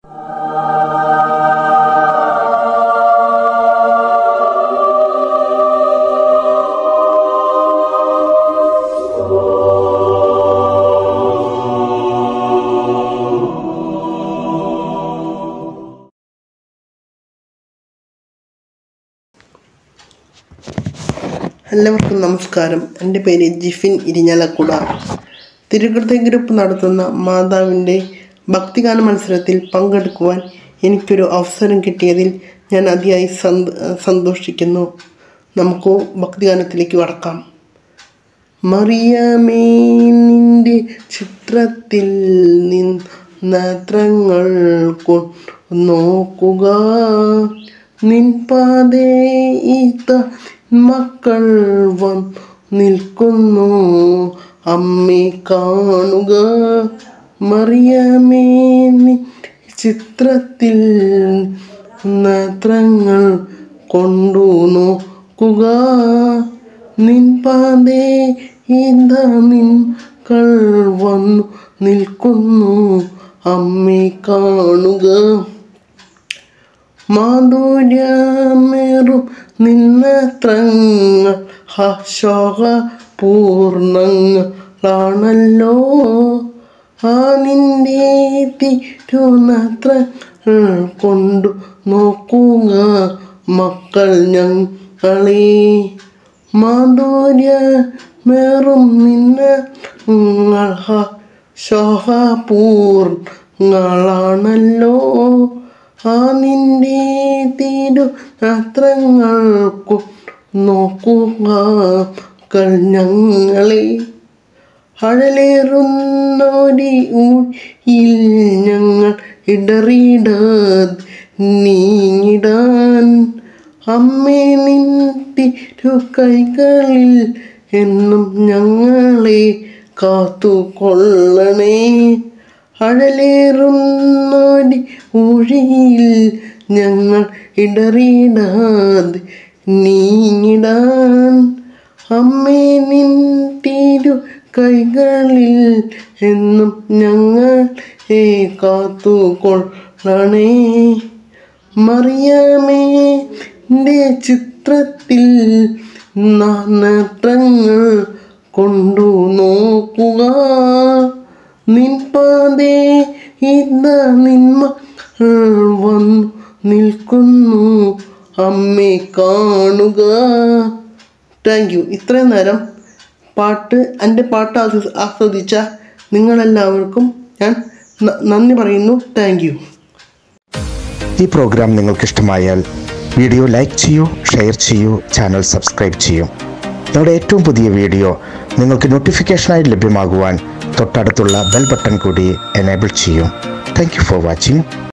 എല്ലാവർക്കും നമസ്കാരം എൻ്റെ പേര് ജിഫിൻ ഇരിഞ്ഞാലക്കുട തിരുകൃത ഗ്രൂപ്പ് നടത്തുന്ന മാതാവിൻ്റെ ഭക്തിഗാന മത്സരത്തിൽ പങ്കെടുക്കുവാൻ എനിക്കൊരു അവസരം കിട്ടിയതിൽ ഞാൻ അതിയായി സന്ത സന്തോഷിക്കുന്നു നമുക്ക് ഭക്തിഗാനത്തിലേക്ക് കടക്കാം മറിയമേ നിന്റെ ചിത്രത്തിൽ നിന്നത്രങ്ങൾ നോക്കുക നിൻ പാതേത്ത മക്കൾ വന്ന് നിൽക്കുന്നു അമ്മേ കാണുക മറിയമേ നിൻ ചിത്രത്തിൽ നത്രങ്ങൾ കൊണ്ടു നോക്കുക നിൻ പാതേ ഇതാ നിൻ കൾ വന്നു നിൽക്കുന്നു അമ്മേ കാണുക മാധുര്യമേറും നിന്നത്രങ്ങൾ ഹശോക പൂർണ്ണങ്ങളാണല്ലോ ആ നിന്റെ തിരുനത്രങ്ങൾ കൊണ്ടു നോക്കുക മക്കൾ ഞങ്ങളെ മാധുര്യമേറും നിന്നങ്ങൾ ശോഭപൂർങ്ങളാണല്ലോ ആ നിന്റെ തിരു നത്രങ്ങൾക്കു നോക്കുക മക്കൾ ഞങ്ങളെ അഴലേറുന്നൊരി ഊഴിയിൽ ഞങ്ങൾ ഇടറിയിടാതെ നീങ്ങിടാൻ അമ്മേ നിൻ തിരു കൈകളിൽ എന്നും ഞങ്ങളെ കാത്തുകൊള്ളണേ അഴലേറുന്നൊരി ഊഴിയിൽ ഞങ്ങൾ ഇടറിയിടാതെ നീങ്ങിടാൻ അമ്മേ നിൻ തിരു കൈകളിൽ എന്നും ഞങ്ങളെ കാത്തുകൊള്ളണേ മറിയമേ എൻ്റെ ചിത്രത്തിൽ നത്രങ്ങൾ കൊണ്ടു നോക്കുക നിൻ പാതേ ഇതാ നിന്മ വന്നു നിൽക്കുന്നു അമ്മേ കാണുക താങ്ക് യു ഇത്രയും നേരം പാട്ട് എൻ്റെ പാട്ട് ആസ്വ- ആസ്വദിച്ച നിങ്ങളെല്ലാവർക്കും ഞാൻ ന- നന്ദി പറയുന്നു താങ്ക് യു ഈ പ്രോഗ്രാം നിങ്ങൾക്ക് ഇഷ്ടമായാൽ വീഡിയോ ലൈക്ക് ചെയ്യൂ ഷെയർ ചെയ്യൂ ചാനൽ സബ്സ്ക്രൈബ് ചെയ്യൂ ഞങ്ങളുടെ ഏറ്റവും പുതിയ വീഡിയോ നിങ്ങൾക്ക് നോട്ടിഫിക്കേഷനായി ലഭ്യമാകുവാൻ തൊട്ടടുത്തുള്ള ബെൽ ബട്ടൺ കൂടി എനേബിൾ ചെയ്യൂ താങ്ക് യു ഫോർ വാച്ചിങ്